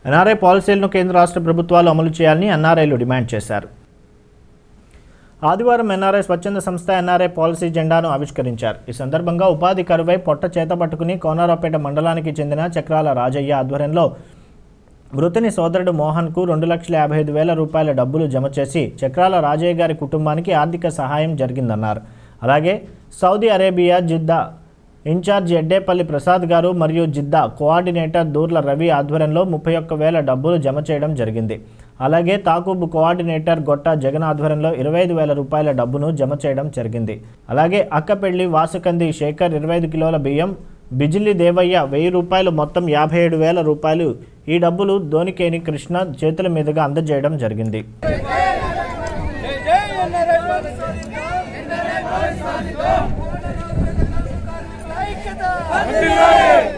NRI పాలసీలను కేంద్ర రాష్ట్ర ప్రభుత్వాలు అమలు చేయాలని ఎన్ఆర్ఐలు డిమాండ్ చేశారు ఆదివారం ఎన్ఆర్ఐ స్వచ్ఛంద సంస్థ ఎన్ఆర్ఐ పాలసీ జెండాను ఆవిష్కరించారు ఈ సందర్భంగా ఉపాధి కరువై పొట్ట చేత పట్టుకుని కోనారాపేట మండలానికి చెందిన చక్రాల రాజయ్య ఆధ్వర్యంలో మృతుని సోదరుడు మోహన్కు రెండు లక్షల యాభై ఐదు వేల రూపాయల డబ్బులు జమ చేసి చక్రాల రాజయ్య గారి కుటుంబానికి ఆర్థిక సహాయం జరిగిందన్నారు అలాగే Saudi Arabia Jeddah incharge Eddepalli Prasad గారు మరియు జిద్దా కోఆర్డినేటర్ దూర్ల రవి ఆధ్వర్యంలో ముప్పై ఒక్క వేల డబ్బులు జమ చేయడం జరిగింది అలాగే తాకూబు కోఆర్డినేటర్ గొట్ట జగన్ ఆధ్వర్యంలో ఇరవై ఐదు వేల రూపాయల డబ్బును జమ చేయడం జరిగింది అలాగే అక్కపెళ్లి వాసుకంది శేఖర్ ఇరవై ఐదు కిలోల బియ్యం బిజిలి దేవయ్య వెయ్యి రూపాయలు మొత్తం యాభై ఏడు వేల రూపాయలు ఈ డబ్బులు ధోనికేని కృష్ణ చేతుల మీదుగా అందజేయడం జరిగింది జై జై ఎన్ఆర్ఐ పాలసీ ఐక్యత